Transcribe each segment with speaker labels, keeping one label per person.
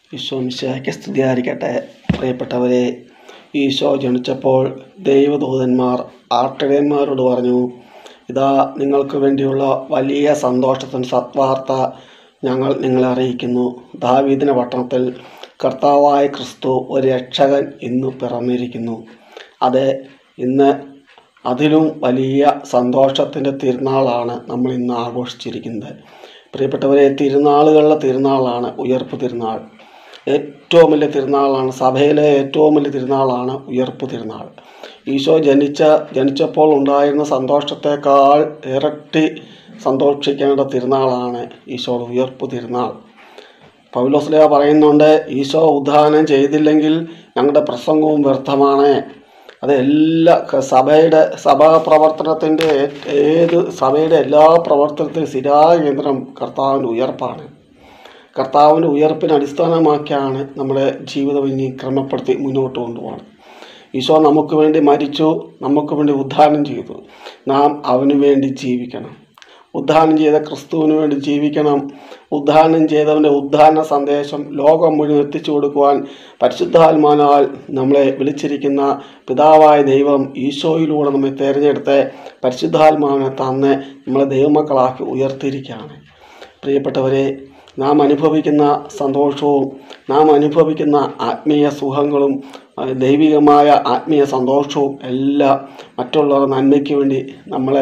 Speaker 1: ഈശോ മിശിഹായ്ക്ക് സ്തുതിയായിരിക്കട്ടെ പ്രിയപ്പെട്ടവരെ ഈശോ ജനിച്ചപ്പോൾ ദൈവദൂതന്മാർ ആട്ടിടയന്മാരോട് പറഞ്ഞു ഇതാ നിങ്ങൾക്ക് വേണ്ടിയുള്ള വലിയ സന്തോഷത്തിന് സത്വാർത്ത ഞങ്ങൾ നിങ്ങളെ അറിയിക്കുന്നു ദാവീദിന പട്ടണത്തിൽ കർത്താവായ ക്രിസ്തു ഒരു രക്ഷകൻ ഇന്ന് പിറന്നിരിക്കുന്നു അതെ ഇന്ന് അതിലും വലിയ സന്തോഷത്തിൻ്റെ തിരുനാളാണ് നമ്മൾ ഇന്ന് ആഘോഷിച്ചിരിക്കുന്നത് പ്രിയപ്പെട്ടവരെ തിരുനാളുകളുടെ തിരുനാളാണ് ഉയർപ്പ് തിരുനാൾ ഏറ്റവും വലിയ തിരുനാളാണ് സഭയിലെ ഏറ്റവും വലിയ തിരുനാളാണ് ഉയർപ്പ് തിരുനാൾ ഈശോ ജനിച്ച ജനിച്ചപ്പോൾ ഉണ്ടായിരുന്ന സന്തോഷത്തേക്കാൾ ഇരട്ടി സന്തോഷിക്കേണ്ട തിരുനാളാണ് ഈശോയുടെ ഉയർപ്പ് തിരുനാൾ പൗലോസ്ലിയ പറയുന്നുണ്ട് ഈശോ ഉദ്ധാനം ചെയ്തില്ലെങ്കിൽ ഞങ്ങളുടെ പ്രസംഗവും വ്യർത്ഥമാണ് അത് എല്ലാ ക- സഭയുടെ സഭാ പ്രവർത്തനത്തിൻ്റെ ഏത് സഭയുടെ എല്ലാ പ്രവർത്തനത്തിനും സ്ഥിരാകേന്ദ്രം കർത്താവിൻ്റെ ഉയർപ്പാണ് കർത്താവിൻ്റെ ഉയർപ്പിനെ അടിസ്ഥാനമാക്കിയാണ് നമ്മുടെ ജീവിതം ഇനി ക്രമപ്പെടുത്തി മുന്നോട്ട് കൊണ്ടുപോകണം ഈശോ നമുക്ക് വേണ്ടി മരിച്ചു നമുക്ക് വേണ്ടി ഉദ്ധാനം ചെയ്തു നാം അവന് വേണ്ടി ജീവിക്കണം ഉദ്ധാനം ചെയ്ത ക്രിസ്തുവിന് വേണ്ടി ജീവിക്കണം ഉദ്ധാനം ചെയ്തവൻ്റെ ഉദ്ധാന സന്ദേശം ലോകം മുഴുവൻ എത്തിച്ചു കൊടുക്കുവാൻ പരിശുദ്ധാത്മാനാൽ നമ്മളെ വിളിച്ചിരിക്കുന്ന പിതാവായ ദൈവം ഈശോയിലൂടെ നമ്മെ തിരഞ്ഞെടുത്ത് പരിശുദ്ധാത്മാവിനെ തന്ന് നമ്മളെ ദൈവമക്കളാക്കി ഉയർത്തിയിരിക്കുകയാണ് പ്രിയപ്പെട്ടവരെ നാം അനുഭവിക്കുന്ന സന്തോഷവും നാം അനുഭവിക്കുന്ന ആത്മീയ സുഖങ്ങളും ആ, ദൈവികമായ ആത്മീയ സന്തോഷവും എല്ലാം മറ്റുള്ളവരുടെ നന്മയ്ക്ക് വേണ്ടി നമ്മളെ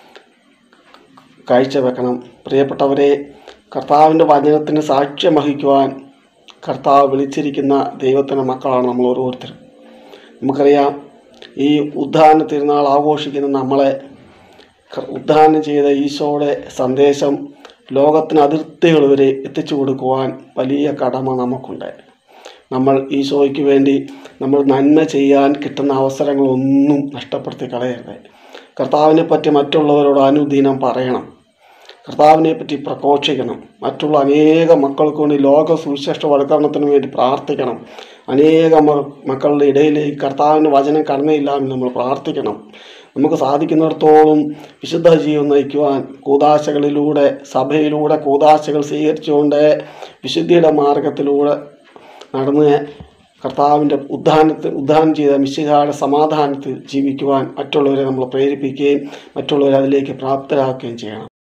Speaker 1: കാഴ്ചവെക്കണം പ്രിയപ്പെട്ടവരെ കർത്താവിൻ്റെ വചനത്തിന് സാക്ഷ്യം വഹിക്കുവാൻ കർത്താവ് വിളിച്ചിരിക്കുന്ന ദൈവത്തിൻ്റെ മക്കളാണ് നമ്മൾ ഓരോരുത്തരും നമുക്കറിയാം ഈ ഉദ്ധാന തിരുനാൾ ആഘോഷിക്കുന്ന നമ്മളെ ക- ഉദ്ധാനം ചെയ്ത ഈശോയുടെ സന്ദേശം ലോകത്തിന് അതിർത്തികൾ വരെ എത്തിച്ചു കൊടുക്കുവാൻ വലിയ കടമ നമുക്കുണ്ട് നമ്മൾ ഈശോയ്ക്ക് വേണ്ടി നമ്മൾ നന്മ ചെയ്യാൻ കിട്ടുന്ന അവസരങ്ങളൊന്നും നഷ്ടപ്പെടുത്തി കളയരുത് കർത്താവിനെ പറ്റി മറ്റുള്ളവരോട് അനുദിനം പറയണം കർത്താവിനെ പറ്റി പ്രഘോഷിക്കണം മറ്റുള്ള അനേക മക്കൾക്ക് വേണ്ടി ലോക സുവിശേഷവൽക്കരണത്തിന് വേണ്ടി പ്രാർത്ഥിക്കണം അനേക മ- മക്കളുടെ ഇടയിലേക്ക് കർത്താവിൻ്റെ വചനം കടന്നയില്ലാമെന്ന് നമ്മൾ പ്രാർത്ഥിക്കണം നമുക്ക് സാധിക്കുന്നിടത്തോളം വിശുദ്ധ ജീവൻ നയിക്കുവാൻ കൂതാശകളിലൂടെ സഭയിലൂടെ കൂതാശകൾ സ്വീകരിച്ചുകൊണ്ട് വിശുദ്ധിയുടെ മാർഗത്തിലൂടെ നടന്ന് കർത്താവിൻ്റെ ഉദ്ധാനത്തിൽ ഉദ്ധാനം ചെയ്ത മിശിഹായുടെ സമാധാനത്തിൽ ജീവിക്കുവാൻ മറ്റുള്ളവരെ നമ്മൾ പ്രേരിപ്പിക്കുകയും മറ്റുള്ളവരെ അതിലേക്ക് പ്രാപ്തരാക്കുകയും ചെയ്യണം